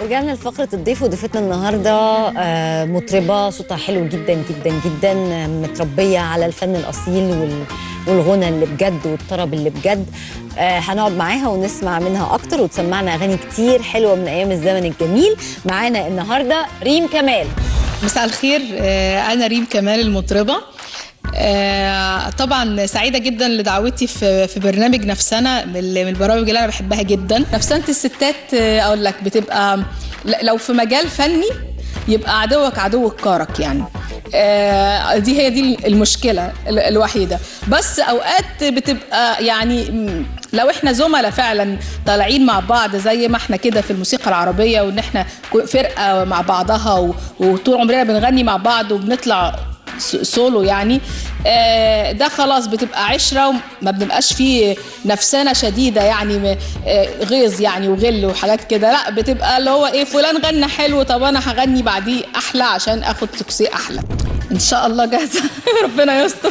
ورجعنا لفقرة الضيف وضيفتنا النهاردة آه، مطربة صوتها حلو جدا جدا جدا آه، متربية على الفن الأصيل وال- والغنى اللي بجد والطرب اللي بجد آه، هنقعد معاها ونسمع منها أكتر وتسمعنا أغاني كتير حلوة من أيام الزمن الجميل معانا النهاردة ريم كمال مساء الخير آه، أنا ريم كمال المطربة آه، طبعا سعيدة جدا لدعوتي في في برنامج نفسنا من ال- من البرامج اللي أنا بحبها جدا نفسنة الستات آه، أقول لك بتبقى ل- لو في مجال فني يبقى عدوك عدوك كارك يعني آه، دي هي دي المشكلة ال- الوحيدة بس أوقات بتبقى يعني م، لو احنا زملاء فعلا طالعين مع بعض زي ما احنا كده في الموسيقى العربية وان احنا كو- فرقة مع بعضها و- وطول عمرنا بنغني مع بعض وبنطلع س- سولو يعني آه، ده خلاص بتبقى عشرة وما بنبقاش فيه نفسنا شديدة يعني م- آه، غيظ يعني وغل وحاجات كده لا بتبقى اللي هو ايه فلان غنى حلو طب انا هغني بعديه احلى عشان اخد سكسي احلى ان شاء الله جاهزة ربنا يستر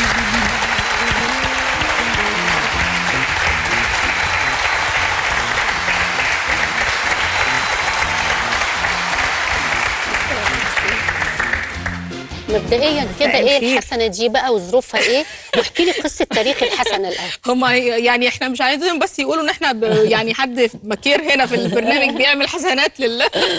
مبدئيا كده مساء ايه الخير. الحسنه دي بقى وظروفها ايه واحكي لي قصه تاريخ الحسنه الاول هما يعني احنا مش عايزين بس يقولوا ان احنا ب... يعني حد مكير هنا في البرنامج بيعمل حسنات لل...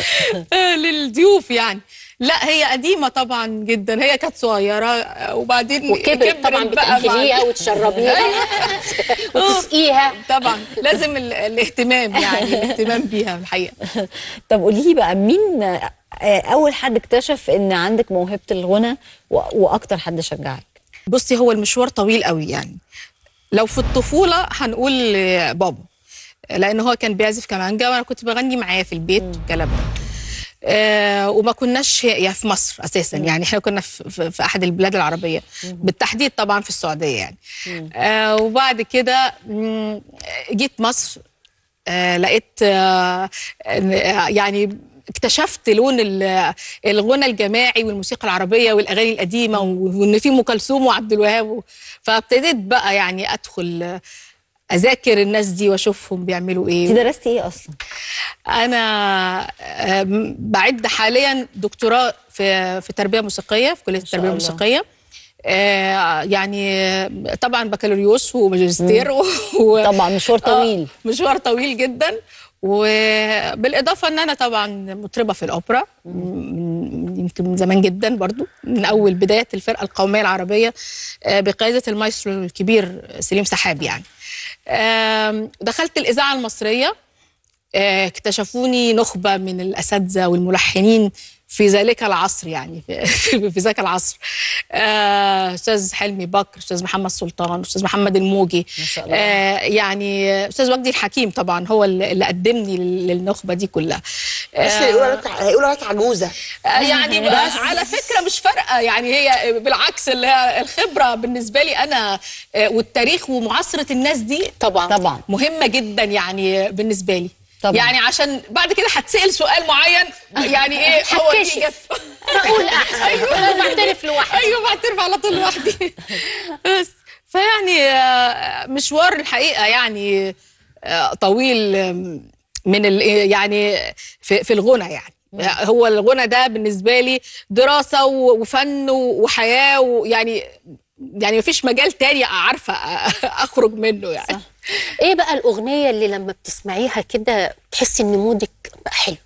للضيوف يعني لا هي قديمة طبعا جدا هي كانت صغيرة وبعدين وكبرت طبعا بقى بتاكليها بعد- وتشربيها وتسقيها طبعا لازم ال... الاهتمام يعني الاهتمام بيها الحقيقة طب قولي لي بقى مين آه، أول حد اكتشف إن عندك موهبة الغنى و- وأكتر حد شجعك بصي هو المشوار طويل قوي يعني لو في الطفولة هنقول آه، بابا لأن هو كان بيعزف كمانجا وأنا كنت بغني معاه في البيت والكلام ده آه وما كناش يعني في مصر اساسا يعني احنا كنا في, في, في احد البلاد العربيه بالتحديد طبعا في السعوديه يعني آه وبعد كده مم، جيت مصر آه لقيت آه آه، يعني اكتشفت لون ال- الغنى الجماعي والموسيقى العربيه والاغاني القديمه وان في ام كلثوم وعبد الوهاب فابتديت بقى يعني ادخل آه، اذاكر الناس دي واشوفهم بيعملوا ايه أنت درستي إيه أصلا؟ انا آم، بعد حاليا دكتوراه في في تربيه موسيقيه في كليه التربيه الله. الموسيقيه آه، يعني آه، طبعا بكالوريوس وماجستير و- و- طبعا مشوار طويل آه، مشوار طويل جدا وبالاضافه ان انا طبعا مطربه في الاوبرا من يمكن من زمان جدا برضو من اول بدايه الفرقه القوميه العربيه آه، بقياده المايسترو الكبير سليم سحاب يعني آم، دخلت الاذاعه المصريه آه، اكتشفوني نخبة من الأساتذة والملحنين في ذلك العصر يعني في, في ذاك العصر آه، أستاذ حلمي بكر أستاذ محمد سلطان أستاذ محمد الموجي ما شاء الله. آه، يعني أستاذ وجدي الحكيم طبعا هو اللي اللي قدمني لل- للنخبة دي كلها بس هيقولوا عليك هيقولوا عليك عجوزه آه، يعني بقى على فكره مش فارقه يعني هي بالعكس اللي هي الخبره بالنسبه لي انا آه، والتاريخ ومعاصره الناس دي طبعا طبعا مهمه جدا يعني بالنسبه لي طبعا. يعني عشان بعد كده هتسال سؤال معين يعني ايه هو دي هتكشف. إجابته. اقول احسن انا بعترف لوحدي ايوه بعترف على طول لوحدي بس فيعني آه، مشوار الحقيقه يعني آه، طويل آم، من ال يعني في, في الغنى يعني هو الغنى ده بالنسبه لي دراسه و- وفن و- وحياه ويعني يعني مفيش مجال تاني عارفه اخرج منه يعني صح. ايه بقى الاغنيه اللي لما بتسمعيها كده تحسي ان مودك بقى حلو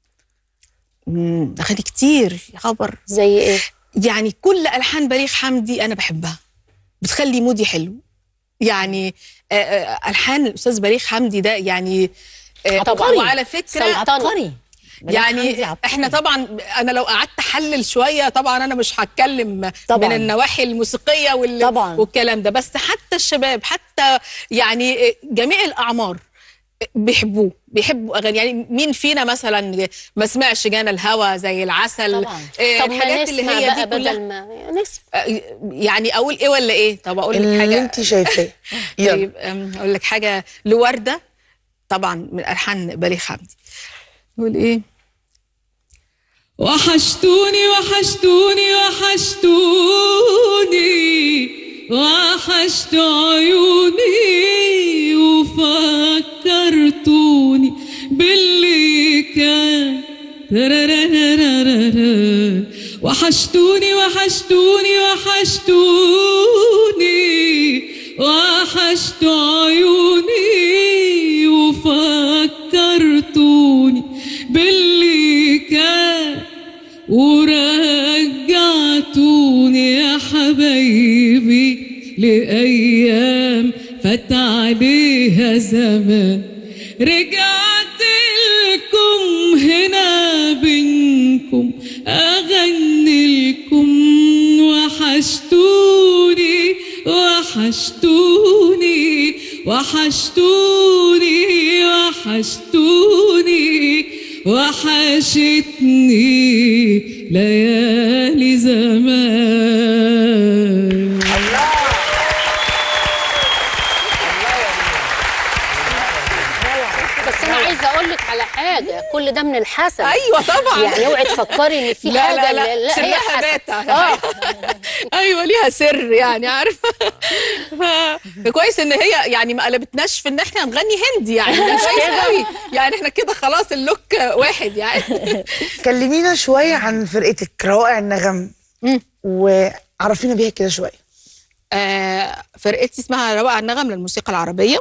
مم، اغاني كتير يا خبر زي ايه يعني كل الحان بليغ حمدي انا بحبها بتخلي مودي حلو يعني آه، آه، الحان الاستاذ بليغ حمدي ده يعني آه، طبعاً. وعلى فكره سلطنة. عبقري بليغ حمدي يعني عبقري. احنا طبعا انا لو قعدت احلل شويه طبعا انا مش هتكلم طبعاً. من النواحي الموسيقيه وال... طبعاً. والكلام ده بس حتى الشباب حتى يعني جميع الاعمار بيحبوه بيحبوا اغاني يعني مين فينا مثلا ما سمعش جانا الهوى زي العسل طبعاً. آه، طب ما الحاجات اللي نسمع هي بقى دي كلها بدل ما نسمع آه، يعني اقول ايه ولا ايه طب اقول لك اللي حاجه انت شايفاه يلا طيب أم، اقول لك حاجه لورده طبعا من الحان بليغ حمدي نقول ايه وحشتوني وحشتوني وحشتوني وحشت عيوني وفكرتوني باللي كان وحشتوني وحشتوني وحشتوني وحشت عيوني وفكرتوني باللي كان ورجعتوني يا حبايبي لأيام فات عليها زمان رجعت لكم هنا بينكم أغني لكم وحشتوني وحشتوني وحشتوني وحشتوني وحشتني ليالي زمان بس انا عايزه اقول لك على حاجه كل ده من الحسن ايوه طبعا يعني اوعي تفكري ان في لا حاجه لا لا, هي سرها حسن بات اه ايوه ليها سر يعني عارفه ف- كويس ان هي يعني ما قلبتناش في ان احنا نغني هندي يعني ده كويس قوي يعني احنا كده خلاص اللوك واحد يعني كلمينا شويه عن فرقتك روائع النغم وعرفينا بيها كده شويه آه، فرقتي اسمها روائع النغم للموسيقى العربية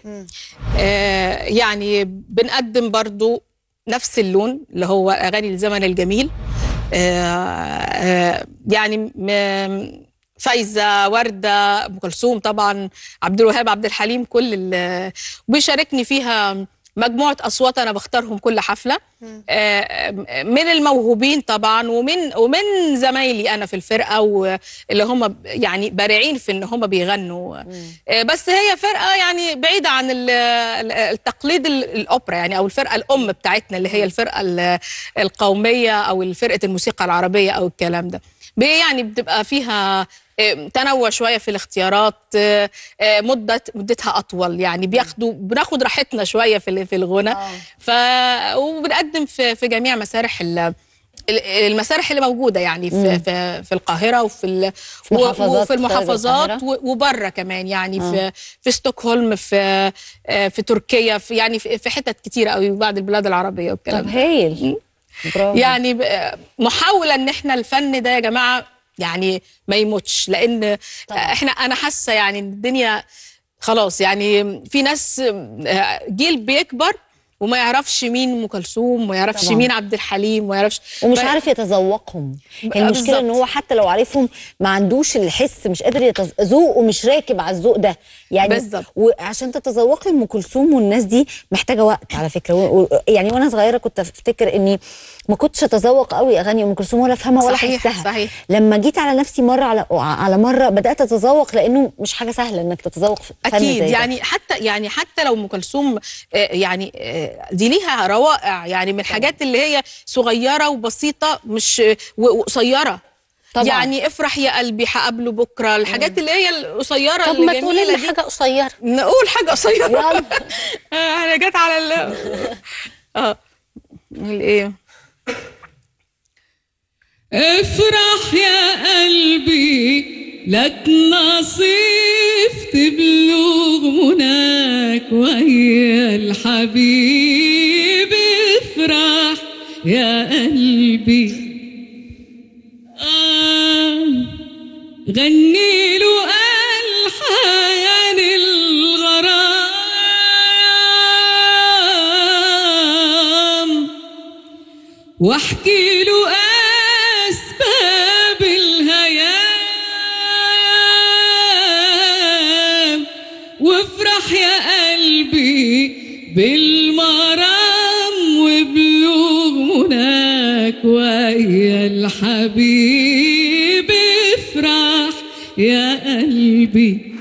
آه، يعني بنقدم برضو نفس اللون اللي هو أغاني الزمن الجميل آه، آه، يعني م- فايزة وردة أم كلثوم طبعا عبد الوهاب عبد الحليم كل ال- وبيشاركني فيها مجموعة أصوات أنا بختارهم كل حفلة آه، من الموهوبين طبعا ومن ومن زمايلي أنا في الفرقة واللي هم يعني بارعين في إن هم بيغنوا آه، بس هي فرقة يعني بعيدة عن ال- ال- التقليد ال- الأوبرا يعني أو الفرقة الأم بتاعتنا اللي هي الفرقة ال- القومية أو فرقة الموسيقى العربية أو الكلام ده بي- يعني بتبقى فيها آه، تنوع شويه في الاختيارات آه، آه، مده مدتها اطول يعني بياخدوا بناخد راحتنا شويه في ال- في الغنى ف وبنقدم في في جميع مسارح ال- ال- المسارح اللي موجوده يعني في في, في القاهره وفي ال- في محافظات وفي خارج المحافظات القاهرة؟ و- وبره كمان يعني في في ستوكهولم في آه، في تركيا في يعني في في حتت كتيره قوي بعض البلاد العربيه والكلام طب ده هايل برافو يعني ب- محاولة ان احنا الفن ده يا جماعة يعني ما يموتش لان احنا انا حاسة يعني إن الدنيا خلاص يعني في ناس آه، جيل بيكبر وما يعرفش مين ام كلثوم وما يعرفش طبعاً. مين عبد الحليم وما يعرفش ومش ف- عارف يتذوقهم هي بقى المشكله ان بالظبط. هو حتى لو عارفهم ما عندوش الحس مش قادر يتز... ذوقه مش راكب على الذوق ده يعني بالظبط. وعشان تتذوقي ام كلثوم والناس دي محتاجه وقت على فكره و... و... يعني وانا صغيره كنت افتكر اني ما كنتش اتذوق قوي اغاني ام كلثوم ولا افهمها ولا صحيح، احسها صحيح. لما جيت على نفسي مره على على مره بدات اتذوق لانه مش حاجه سهله انك تتذوق فن اكيد زي ده. يعني حتى يعني حتى لو ام كلثوم آه، يعني آه، دي ليها روائع يعني من الحاجات اللي هي صغيره وبسيطه مش و- وقصيره طبعاً. يعني افرح يا قلبي هقابله بكره الحاجات اللي هي القصيره طب ما تقولي الجميله لنا دي حاجه قصيره نقول حاجه قصيره يلا. آه، انا جت على ال اه الايه افرح يا قلبي لك نصيب تبلغ مناك ويا الحبيب افرح يا قلبي آه غني له ألحان الغرام واحكي له اسباب الهيام وافرح يا قلبي بالمرام وبلوغ مناك ويا الحبيب افرح يا قلبي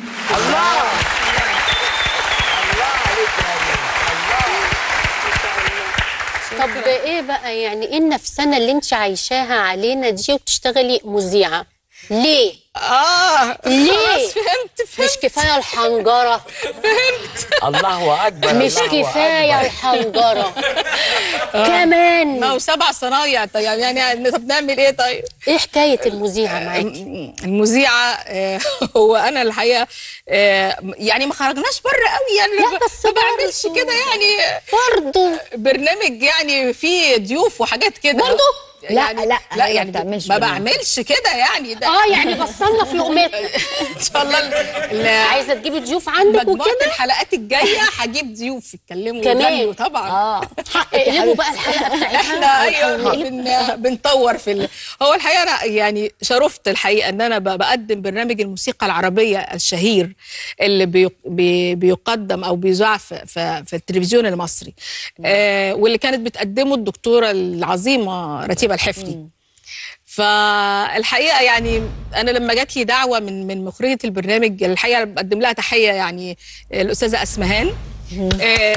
طب ايه بقى يعني ايه النفسنه اللي انت عايشاها علينا دي وبتشتغلي مذيعه ليه اه ليه؟ خلاص فهمت فهمت مش كفايه الحنجره الله اكبر مش الله كفايه أكبر. الحنجره كمان ما هو سبع صنايع طيب يعني طب نعمل ايه طيب ايه حكايه المذيعه معاكي المذيعه آه، هو انا الحقيقه آه، يعني ما خرجناش بره قوي يعني لا، ما- بس ما بعملش برضه. كده يعني برضه برنامج يعني فيه ضيوف وحاجات كده برضه؟ لا، لا، لا هي يعني ما بتعملش ما برنامج. بعملش كده يعني ده اه يعني بصلنا في لقمتنا ان شاء الله ال- ال- عايزه تجيبي ضيوف عندك مجموعه وكده الحلقات الجايه هجيب ضيوف يتكلموا كمان. ويغنوا طبعا اه اقلبوا بقى الحلقه بتاعتها احنا ايوه ونحاول نقلب. بن بنطور في ال... هو الحقيقه انا يعني شرفت الحقيقه ان انا ب- بقدم برنامج الموسيقى العربيه الشهير اللي بي... بي... بيقدم او بيذاع في... في... في التلفزيون المصري آه واللي كانت بتقدمه الدكتوره العظيمه رتيبه الحفني فالحقيقه يعني انا لما جات لي دعوه من من مخرجه البرنامج الحقيقه بقدم لها تحيه يعني الاستاذه اسمهان آه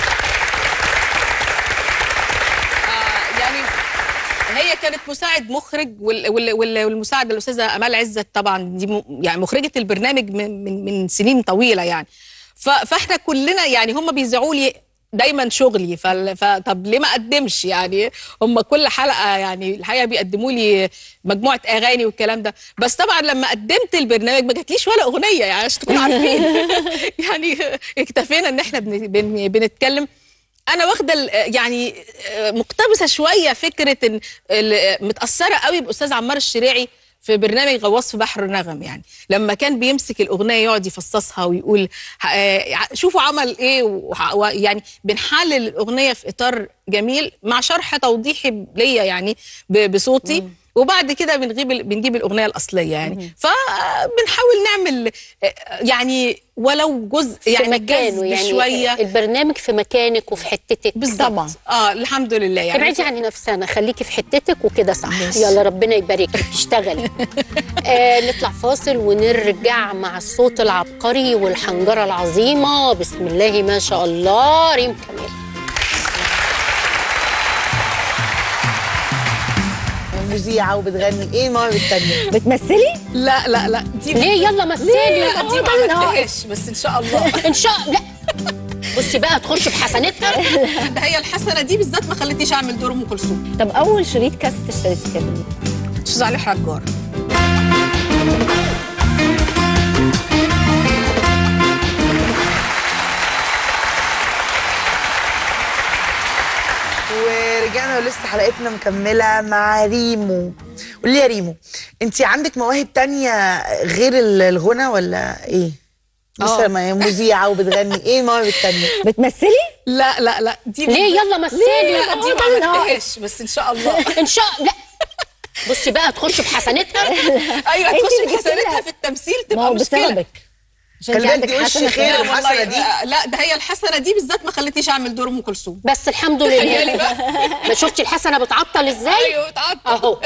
آه، يعني هي كانت مساعد مخرج وال- وال- وال- والمساعده الاستاذه امال عزت طبعا دي م- يعني مخرجه البرنامج من من, من سنين طويله يعني ف- فاحنا كلنا يعني هم بيذيعوا لي دايما شغلي فال- فطب ليه ما اقدمش يعني هم كل حلقه يعني الحقيقه بيقدموا لي مجموعه اغاني والكلام ده بس طبعا لما قدمت البرنامج ما جاتليش ولا اغنيه يعني عشان تكونوا عارفين يعني اكتفينا ان احنا بن- بن- بنتكلم انا واخده ال- يعني آه، مقتبسه شويه فكره ان ال- متاثره قوي باستاذ عمار الشريعي في برنامج غواص في بحر النغم يعني لما كان بيمسك الاغنيه يقعد يفصصها ويقول ه- آه، شوفوا عمل ايه وح- ويعني بنحلل الاغنيه في اطار جميل مع شرح توضيحي ليا يعني ب- بصوتي وبعد كده بنجيب ال- بنجيب الاغنيه الاصليه يعني فبنحاول نعمل آه، يعني ولو جزء في يعني مكانه جذب يعني شويه البرنامج في مكانك وفي حتتك بالظبط طبعاً. اه الحمد لله يعني ابعدي عن نفسنا خليكي في حتتك وكده صح يلا ربنا يبارك لك اشتغلي آه نطلع فاصل ونرجع مع الصوت العبقري والحنجره العظيمه بسم الله ما شاء الله ريم كمال مذيعه وبتغني ايه المواهب التانيه بتمثلي لا لا لا دي ليه يلا مثلي لا دي ما عملتهاش بس ان شاء الله ان شاء لا بصي بقى تخش بحسنتها ده هي الحسنه دي بالذات ما خلتنيش اعمل دور ام كلثوم طب اول شريط كاسيت اشتريتي كان مين؟ استاذ علي حجار ورجعنا ولسه حلقتنا مكمله مع ريمو قولي لي يا ريمو انت عندك مواهب تانية غير ال- الغنى ولا ايه؟ مثلا ما هي مذيعه وبتغني ايه المواهب التانية؟ بتمثلي؟ لا لا لا دي ليه يلا مثلي لا دي ما عملتهاش بس ان شاء الله ان شاء لا بصي بقى تخش بحسنتها ايوه أنت تخش اللي جبتي بحسنتها لها. في التمثيل ما هو تبقى مشكله بسببك عشان خلي انت بالك عندك دي وش حسنة خير. لا الحسنة والله دي. آه، لا ده هي الحسنه دي بالذات ما خلتنيش اعمل دور ام كلثوم بس الحمد تخيلي لله بقى. ما شفتي الحسنه بتعطل ازاي ايوه اتعطل اهو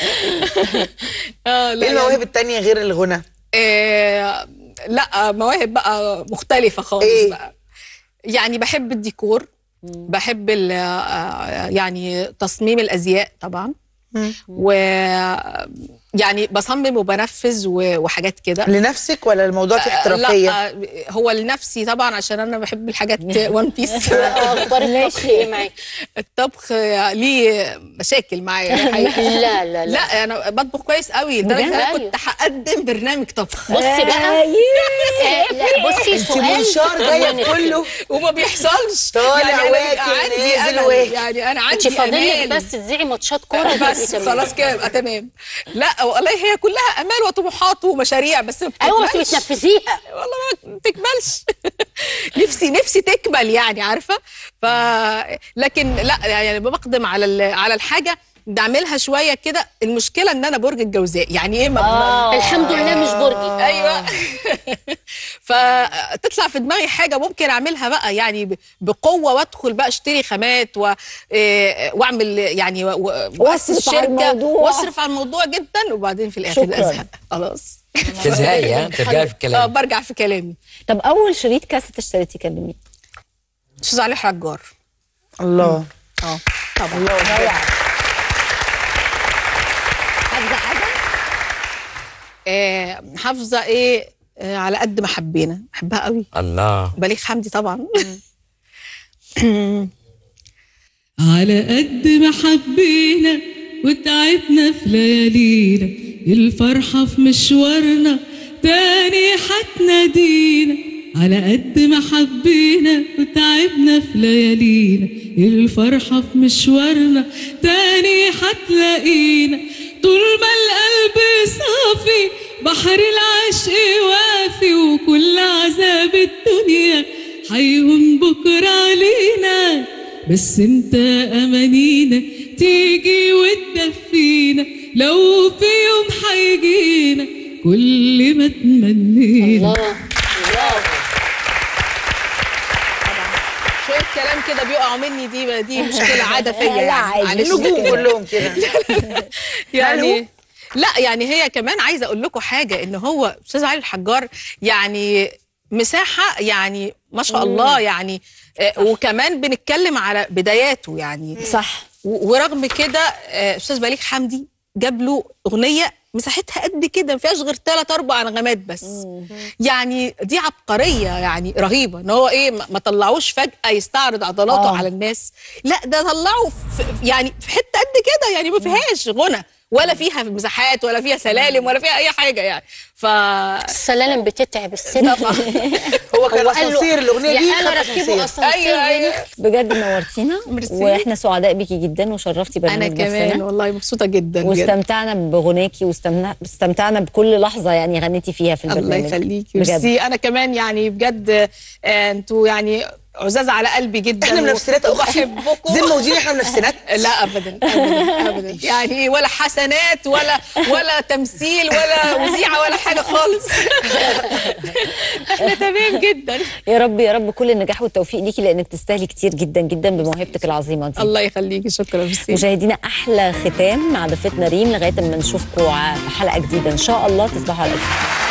اه لا ايه المواهب التانية غير الغنى؟ آه لا مواهب بقى مختلفة خالص إيه؟ بقى يعني بحب الديكور بحب ال- آه، يعني تصميم الازياء طبعا و يعني بصمم وبنفذ و- وحاجات كده لنفسك ولا الموضوع فيه احترافيه؟ لا آه، هو لنفسي طبعا عشان انا بحب الحاجات وان بيس اخبار الطبخ ايه معاك الطبخ ليه مشاكل معايا الحقيقة. لا لا لا لا انا بطبخ كويس قوي لدرجه ان انا أيوه. كنت هقدم برنامج طبخ بصي بقى آه، لا بصي انت سؤال منشار جايه في كله وما بيحصلش طالع يعني أنا بيبقى واكل، عندي نازل أمل. واكل. يعني انا انت عندي فاضل لك امال بس تذيعي ماتشات كوره وتبقي بس تمام. خلاص كده يبقى تمام لا والله هي كلها امال وطموحات ومشاريع بس ما ايوه بس بتكملش. بتنفذيها والله ما تكملش نفسي نفسي تكمل يعني عارفه ف لكن لا يعني بقدم على ال- على الحاجه نعملها شويه كده المشكله ان انا برج الجوزاء يعني ايه ما الحمد لله مش برجي ايوه فتطلع في دماغي حاجه ممكن اعملها بقى يعني ب- بقوه وادخل بقى اشتري خامات و... إيه، واعمل يعني و- و- واسس واصرف على شركه الموضوع. واصرف على الموضوع جدا وبعدين في الاخر شكراً. ازهق خلاص تزهقي ها ترجعي في اه الكلام برجع في كلامي طب اول شريط كاسيت اشتريتي كان مين؟ استاذ علي حجار الله اه طبعا حافظه حاجه؟ آه حافظه ايه آه على قد ما حبينا بحبها قوي الله بليغ حمدي طبعا على قد ما حبينا وتعبنا في ليالينا الفرحة في مشوارنا تاني هتنادينا على قد ما حبينا وتعبنا في ليالينا الفرحة في مشوارنا تاني هتلاقينا طول ما القلب صافي بحر العشق وافي وكل عذاب الدنيا هيهون بكرة علينا بس انت امانينا تيجي وتدفينا لو في يوم هيجينا كل ما تمنينا الله شويه كلام كده بيقعوا مني دي دي مشكله عاده فيا لا، يعني عادي. معلش النجوم كده. كلهم كده يعني لا يعني هي كمان عايزه اقول لكم حاجه ان هو استاذ علي الحجار يعني مساحه يعني ما شاء الله يعني آه، وكمان بنتكلم على بداياته يعني صح و- ورغم كده آه، استاذ بليغ حمدي جاب له اغنيه مساحتها قد كده ما فيهاش غير ثلاث اربع نغمات بس يعني دي عبقريه يعني رهيبه ان هو ايه ما ما طلعوش فجاه يستعرض عضلاته آه. على الناس لا ده طلعه في يعني في حته قد كده يعني ما فيهاش غنى ولا فيها مساحات ولا فيها سلالم ولا فيها اي حاجه يعني ف السلالم بتتعب الست هو كان هو قال له اسانسير الاغنيه دي يا انا كانت ركبه أسانسير. اسانسير أيوة، أيوة. هنا. بجد نورتينا ميرسي. واحنا سعداء بيكي جدا وشرفتي انا برنامج كمان نفسنا والله مبسوطه جدا جدا واستمتعنا بغناكي واستمتعنا واستمتعنا بكل لحظه يعني غنيتي فيها في الله البرنامج يخليكي بجد ميرسي انا كمان يعني بجد آه، انتوا يعني عزاز على قلبي جدا احنا و- منافسينات أو وبحبكم ذمه ودين احنا منافسينات لا ابدا ابدا ابدا يعني ولا حسنات ولا ولا تمثيل ولا وزيعه ولا حاجه خالص احنا تمام جدا يا رب يا رب كل النجاح والتوفيق ليكي لانك تستاهلي كتير جدا جدا بموهبتك العظيمه دي الله يخليكي شكرا ميرسي مشاهدينا احلى ختام مع ضيفتنا ريم لغايه اما نشوفكم ع- في حلقه جديده ان شاء الله تصبحوا على الف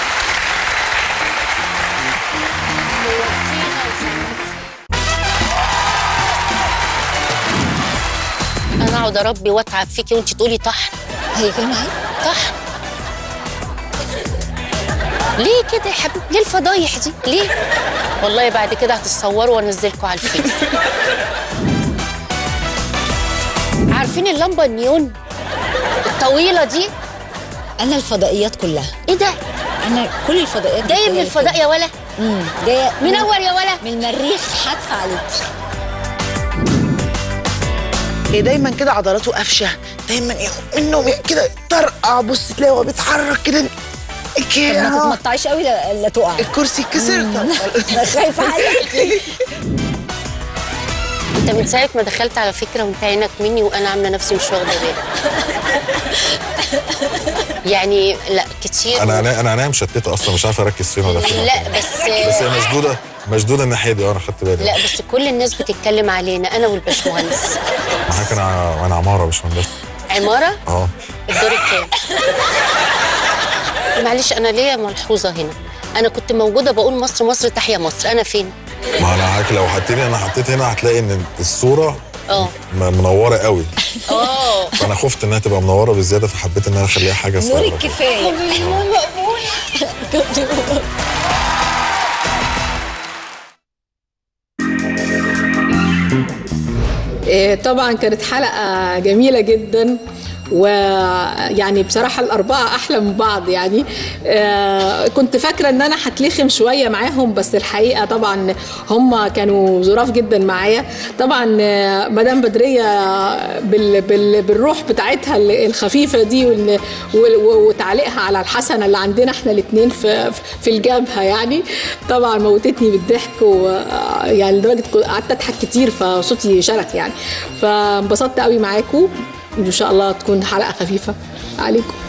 انا اقعد اربي واتعب فيكي وانت تقولي طحن هي كلمه ايه؟ طحن ليه كده يا حبيبي ليه الفضايح دي ليه والله بعد كده هتتصوروا وانزلكم على الفيس عارفين اللمبه النيون الطويله دي انا الفضائيات كلها ايه ده انا كل الفضائيات جايه من الفضاء يا ولا امم جايه منور يا ولا من المريخ حادفه عليك إيه دايما كده عضلاته قافشه دايما يقوم منه كده طرقع بص تلاقي هو بيتحرك كده ما كده تتمطعيش قوي لا لا تقع الكرسي كسر انا خايفه عليك انت من ساعه ما دخلت على فكره وانت عينك مني وانا عامله نفسي مش واخده بالي يعني لا كتير انا عينيا- انا عينيا مشتته اصلا مش عارف اركز فين ولا فين لا بس بس هي مشدوده مشدوده الناحيه دي اه انا خدت بالي لا بس كل الناس بتتكلم علينا انا والباشمهندس ما كان ع- وانا عماره مش هندسه عماره اه الدور الكام معلش انا ليا ملحوظه هنا انا كنت موجوده بقول مصر مصر تحيا مصر انا فين ما انا عارف لو حطيتني انا حطيت هنا هتلاقي ان الصوره اه م- منوره قوي اه فانا خفت انها تبقى منوره بزياده فحبيت ان انا اخليها حاجه نور صغيره كده. الكفايه إيه، طبعا كانت حلقة جميلة جدا ويعني بصراحة الأربعة أحلى من بعض يعني آه، كنت فاكرة إن أنا هتلخم شوية معاهم بس الحقيقة طبعا هم كانوا ظراف جدا معايا طبعا آه، مدام بدرية بال بال بالروح بتاعتها الخفيفة دي وال- وال- وتعليقها على الحسنة اللي عندنا احنا الاتنين في في الجبهة يعني طبعا موتتني بالضحك ويعني لدرجة كنت- قعدت أضحك كتير فصوتي شرخ يعني فانبسطت قوي معاكم ان شاء الله تكون حلقه خفيفه عليكم